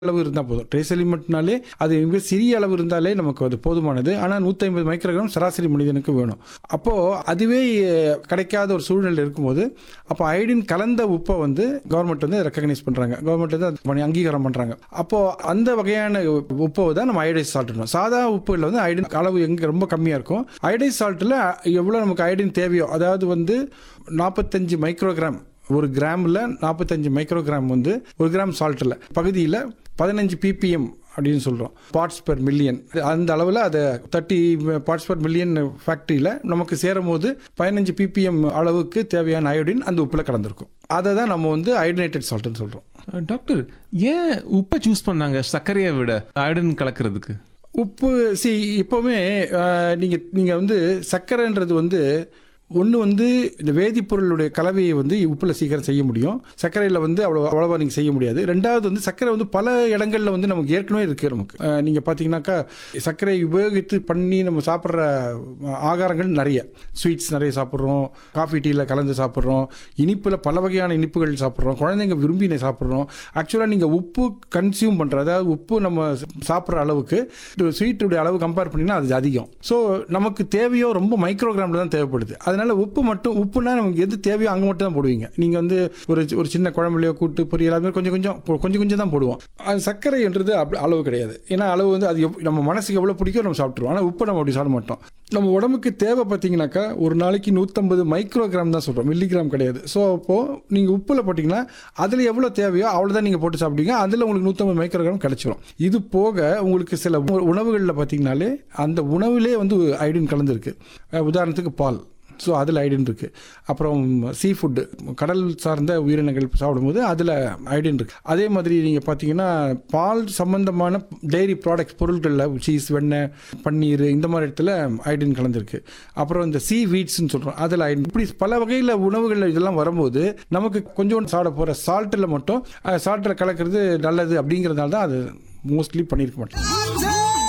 அளவு இருந்தால் போதும் ட்ரேஸ் எலிமெண்ட்னாலே அது மிக சிறிய அளவு இருந்தாலே நமக்கு அது போதுமானது ஆனால் நூற்றி ஐம்பது மைக்ரோகிராம் சராசரி மனிதனுக்கு வேணும் அப்போது அதுவே அஹ், கிடைக்காத ஒரு சூழ்நிலை இருக்கும்போது அப்போ அயோடின் கலந்த உப்பை வந்து கவர்மெண்ட் வந்து ரெக்கக்னைஸ் பண்ணுறாங்க கவர்மெண்ட் வந்து அது பண்ணி அங்கீகாரம் பண்ணுறாங்க அப்போது அந்த வகையான உப்பை தான் நம்ம அயோடைஸ் சால்ட்னோம் சாதா உப்புல வந்து அயோடின் அளவு எங்கே ரொம்ப கம்மியாக இருக்கும் அயோடைஸ் சால்ட்டில் எவ்வளோ நமக்கு அயோடின் தேவையோ அதாவது வந்து நாற்பத்தஞ்சு மைக்ரோகிராம் ஒரு கிராமில் நாற்பத்தஞ்சு மைக்ரோகிராம் வந்து ஒரு கிராம் சால்ட்டில் பகுதியில் பதினஞ்சு பிபிஎம் அப்படின்னு சொல்கிறோம் பார்ட்ஸ் பெர் மில்லியன் அந்த அளவில் அதை தேர்ட்டி பார்ட்ஸ் பெர் மில்லியன் ஃபேக்ட்ரியில் நமக்கு சேரும் போது பதினஞ்சு பிபிஎம் அளவுக்கு தேவையான அயோடின் அந்த உப்பில் கலந்துருக்கும் அதை தான் நம்ம வந்து அயோடினேட்டட் சால்ட்னு சொல்கிறோம் அஹ், டாக்டர் ஏன் உப்பை சூஸ் பண்ணாங்க சர்க்கரையை விட அயோடின் கலக்கிறதுக்கு உப்பு சி இப்போவுமே நீங்கள் நீங்கள் வந்து சர்க்கரைன்றது வந்து ஒன்று வந்து இந்த வேதிப்பொருளுடைய கலவையை வந்து உப்பில் சீக்கிரம் செய்ய முடியும் சர்க்கரையில் வந்து அவ்வளோ அவ்வளோவா நீங்கள் செய்ய முடியாது ரெண்டாவது வந்து சர்க்கரை வந்து பல இடங்களில் வந்து நமக்கு ஏற்கனவே இருக்குது நமக்கு நீங்கள் பார்த்தீங்கன்னாக்கா சர்க்கரை உபயோகித்து பண்ணி நம்ம சாப்பிட்ற ஆகாரங்கள் நிறைய ஸ்வீட்ஸ் நிறைய சாப்பிட்றோம் காஃபி டீயில் கலந்து சாப்பிட்றோம் இனிப்பில் பல வகையான இனிப்புகள் சாப்பிட்றோம் குழந்தைங்க விரும்பி சாப்பிட்றோம் ஆக்சுவலாக நீங்கள் உப்பு கன்சியூம் பண்ணுற அதாவது உப்பு நம்ம சாப்பிட்ற அளவுக்கு ஸ்வீட்டுடைய அளவு கம்பேர் பண்ணினா அது அதிகம் ஸோ நமக்கு தேவையோ ரொம்ப மைக்ரோகிராமில் தான் தேவைப்படுது அதனால உப்பு மட்டும் உப்புனா நமக்கு எது தேவையோ அங்கே மட்டும் தான் போடுவீங்க நீங்கள் வந்து ஒரு ஒரு சின்ன குழம்புலையோ கூட்டு பொரியல் அது மாதிரி கொஞ்சம் கொஞ்சம் பொ- கொஞ்சம் கொஞ்சம் தான் போடுவோம் அது சர்க்கரைன்றது அப்படி அளவு கிடையாது ஏன்னா அளவு வந்து அது எவ்- நம்ம மனசுக்கு எவ்வளோ பிடிக்கும் நம்ம சாப்பிட்ருவோம் ஆனால் உப்பு நம்ம அப்படி சாப்பிட மாட்டோம் நம்ம உடம்புக்கு தேவை பார்த்தீங்கன்னாக்கா ஒரு நாளைக்கு நூற்றம்பது மைக்ரோகிராம் தான் சொல்கிறோம் மில்லிகிராம் கிடையாது ஸோ அப்போது நீங்கள் உப்பில் போட்டிங்கன்னா அதில் எவ்வளோ தேவையோ அவ்வளோதான் நீங்கள் போட்டு சாப்பிடுவீங்க அதில் உங்களுக்கு நூற்றம்பது மைக்ரோகிராம் கிடைச்சிரும் இது போக உங்களுக்கு சில உ- உணவுகளில் பார்த்தீங்கனாலே அந்த உணவிலே வந்து அயோடின் கலந்துருக்கு அஹ் உதாரணத்துக்கு பால் ஸோ அதில் அயோடின் இருக்குது அப்புறம் சீ ஃபுட்டு கடல் சார்ந்த உயிரினங்கள் சாப்பிடும்போது அதில் அயோடின் இருக்குது அதே மாதிரி நீங்கள் பார்த்தீங்கன்னா பால் சம்பந்தமான டெய்ரி ப்ராடக்ட்ஸ் பொருட்களில் சீஸ் வெண்ணெய் பன்னீர் இந்த மாதிரி இடத்துல அயோடின் கலந்துருக்கு அப்புறம் இந்த சீ வீட்ஸ்னு சொல்கிறோம் அதில் அயோடின் இப்படி பல வகையில் உணவுகள் இதெல்லாம் வரும்போது நமக்கு கொஞ்சோண்டு சாப்பிட போகிற சால்ட்டில் மட்டும் சால்ட்டில் கலக்கிறது நல்லது அப்படிங்கிறதுனால தான் அது மோஸ்ட்லி பண்ணியிருக்க மாட்டோம்